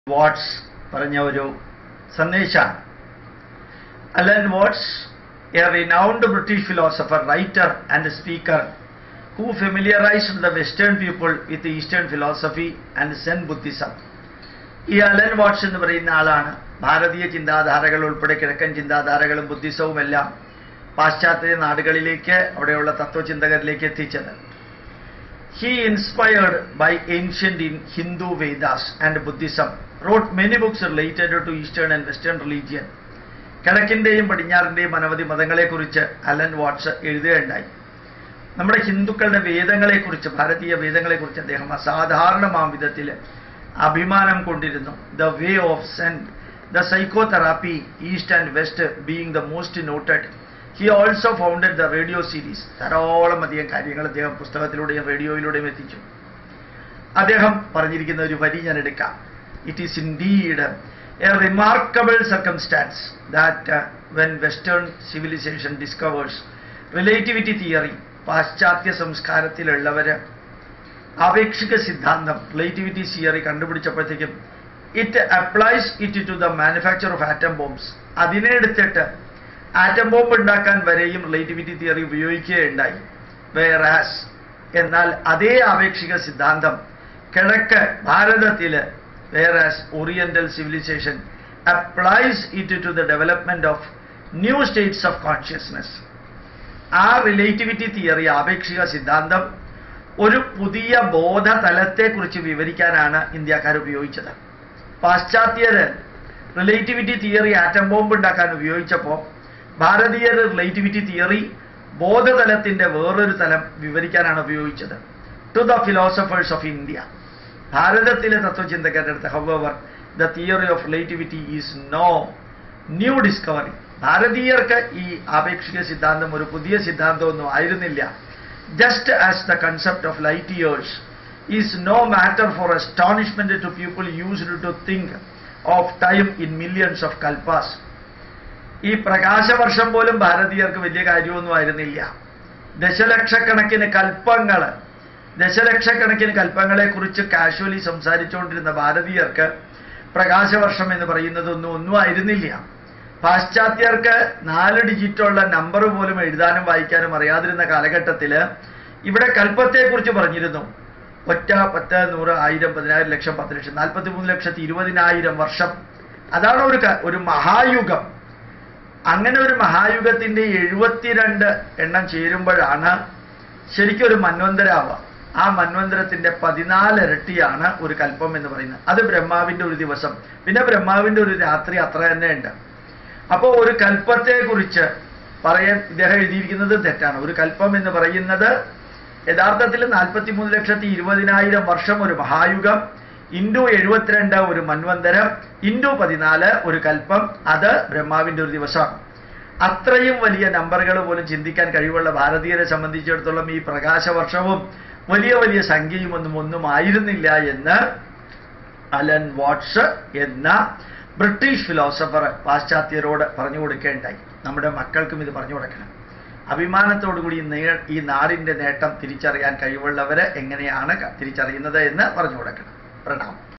വാട്സ് പറഞ്ഞ ഒരു സന്ദേശമാണ് Alan Watts a renowned British philosopher writer and speaker who familiarised the western people with eastern philosophy and Zen Buddhism ഈ Alan Watts എന്ന് പറയുന്ന ആളാണ് ഭാരതീയ ചിന്താധാരകൾ ഉൾപ്പെടെ കിഴക്കൻ ചിന്താധാരകളും ബുദ്ധിസവും എല്ലാം പാശ്ചാത്യ നാടുകളിലേക്ക് അവിടെയുള്ള തത്വചിന്തകരിലേക്ക് എത്തിച്ചത് he inspired by ancient in Hindu Vedas and Buddhism wrote many books related to eastern and western religion കിഴക്കിന്റെയും പടിഞ്ഞാറിന്റെയും അനവധി മതങ്ങളെക്കുറിച്ച് അലൻ വാട്സ് എഴുതുകയുണ്ടായി നമ്മുടെ ഹിന്ദുക്കളുടെ വേദങ്ങളെക്കുറിച്ച് ഭാരതീയ വേദങ്ങളെക്കുറിച്ച് അദ്ദേഹം അസാധാരണമാം വിധത്തിൽ അഭിമാനം കൊണ്ടിരുന്നു the way of Zen the psychotherapy east and west being the most noted he also founded the radio series ധാരാളം അധികം കാര്യങ്ങൾ അദ്ദേഹം പുസ്തകത്തിലൂടെയും റേഡിയോയിലൂടെയും എത്തിച്ചു അദ്ദേഹം പറഞ്ഞിരിക്കുന്ന ഒരു വരി ഞാൻ എടുക്കാം it is indeed a remarkable circumstance that when western civilisation discovers relativity theory പാശ്ചാത്യ സംസ്കാരത്തിലുള്ളവര് ആപേക്ഷിക സിദ്ധാന്തം റിലേറ്റിവിറ്റി തിയറി കണ്ടുപിടിച്ചപ്പോഴത്തേക്കും it applies it to the manufacture of atom bombs അതിനെ എടുത്തിട്ട് ആറ്റം ബോംബ് ഉണ്ടാക്കാൻ വരെയും റിലേറ്റിവിറ്റി തിയറി ഉപയോഗിക്കുകയുണ്ടായി വേറാസ് എന്നാൽ അതേ ആപേക്ഷിക സിദ്ധാന്തം കിഴക്ക് ഭാരതത്തില് whereas oriental civilisation applies it to the development of new states of consciousness ആ റിലേറ്റിവിറ്റി തിയറി ആപേക്ഷിക സിദ്ധാന്തം ഒരു പുതിയ ബോധതലത്തെക്കുറിച്ച് വിവരിക്കാനാണ് ഇന്ത്യക്കാർ ഉപയോഗിച്ചത് പാശ്ചാത്യര് റിലേറ്റിവിറ്റി തിയറി ആറ്റം ബോംബ് ഉണ്ടാക്കാൻ ഉപയോഗിച്ചപ്പോൾ ഭാരതീയർ റിലേറ്റിവിറ്റി തിയറി ബോധതലത്തിന്റെ വേറൊരു തലം വിവരിക്കാനാണ് ഉപയോഗിച്ചത് to the philosophers of India ഭാരതത്തിലെ തത്വചിന്തകരുടെ അടുത്ത് however the theory of relativity is no new discovery ഭാരതീയർക്ക് ഈ ആപേക്ഷിക സിദ്ധാന്തം ഒരു പുതിയ സിദ്ധാന്തമൊന്നും ആയിരുന്നില്ല just as the concept of light years is no matter for astonishment to people used to think of time in millions of kalpas ഈ പ്രകാശവർഷം പോലും ഭാരതീയർക്ക് വലിയ കാര്യമൊന്നും ആയിരുന്നില്ല ദശലക്ഷക്കണക്കിന് കൽപ്പങ്ങൾ ദശലക്ഷക്കണക്കിന് കൽപ്പങ്ങളെ കുറിച്ച് കാഷ്വലി സംസാരിച്ചുകൊണ്ടിരുന്ന ഭാരതീയർക്ക് പ്രകാശവർഷം എന്ന് പറയുന്നതൊന്നും ഒന്നും ആയിരുന്നില്ല പാശ്ചാത്യർക്ക് നാല് ഡിജിറ്റുള്ള നമ്പർ പോലും എഴുതാനും വായിക്കാനും അറിയാതിരുന്ന കാലഘട്ടത്തിൽ ഇവിടെ കൽപ്പത്തെക്കുറിച്ച് പറഞ്ഞിരുന്നു ഒറ്റ പത്ത് നൂറ് ആയിരം പതിനായിരം ലക്ഷം പത്ത് ലക്ഷം നാൽപ്പത്തി മൂന്ന് ലക്ഷത്തി ഇരുപതിനായിരം വർഷം അതാണ് ഒരു ക- ഒരു മഹായുഗം അങ്ങനെ ഒരു മഹായുഗത്തിന്റെ എഴുപത്തിരണ്ട് എണ്ണം ചേരുമ്പോഴാണ് ശരിക്കും ഒരു മന്വന്തരാവുക ആ മന്വന്തരത്തിന്റെ പതിനാലിരട്ടിയാണ് ഒരു കൽപ്പം എന്ന് പറയുന്നത് അത് ബ്രഹ്മാവിന്റെ ഒരു ദിവസം പിന്നെ ബ്രഹ്മാവിന്റെ ഒരു രാത്രി അത്ര തന്നെ ഉണ്ട് അപ്പോൾ ഒരു കൽപ്പത്തെ കുറിച്ച് പറയാൻ ഇദ്ദേഹം എഴുതിയിരിക്കുന്നത് തെറ്റാണ് ഒരു കൽപ്പം എന്ന് പറയുന്നത് യഥാർത്ഥത്തിൽ നാൽപ്പത്തി മൂന്ന് ലക്ഷത്തി ഇരുപതിനായിരം വർഷം ഒരു മഹായുഗം ഇൻഡു എഴുപത്തിരണ്ട് ഒരു മന്വന്തരം ഇൻഡു പതിനാല് ഒരു കൽപ്പം അത് ബ്രഹ്മാവിന്റെ ഒരു ദിവസമാണ് അത്രയും വലിയ നമ്പറുകൾ പോലും ചിന്തിക്കാൻ കഴിവുള്ള ഭാരതീയരെ സംബന്ധിച്ചിടത്തോളം ഈ പ്രകാശവർഷവും വലിയ വലിയ സംഖ്യയും ഒന്നും ഒന്നും ആയിരുന്നില്ല എന്ന് അലൻ വാട്സ് എന്ന ബ്രിട്ടീഷ് ഫിലോസഫർ പാശ്ചാത്യരോട് പറഞ്ഞു കൊടുക്കേണ്ടായി നമ്മുടെ മക്കൾക്കും ഇത് പറഞ്ഞു കൊടുക്കണം അഭിമാനത്തോടുകൂടി ഈ നേ- ഈ നാടിന്റെ നേട്ടം തിരിച്ചറിയാൻ കഴിവുള്ളവരെ എങ്ങനെയാണ് ക- തിരിച്ചറിയുന്നത് എന്ന് പറഞ്ഞു കൊടുക്കണം പ്രണാമം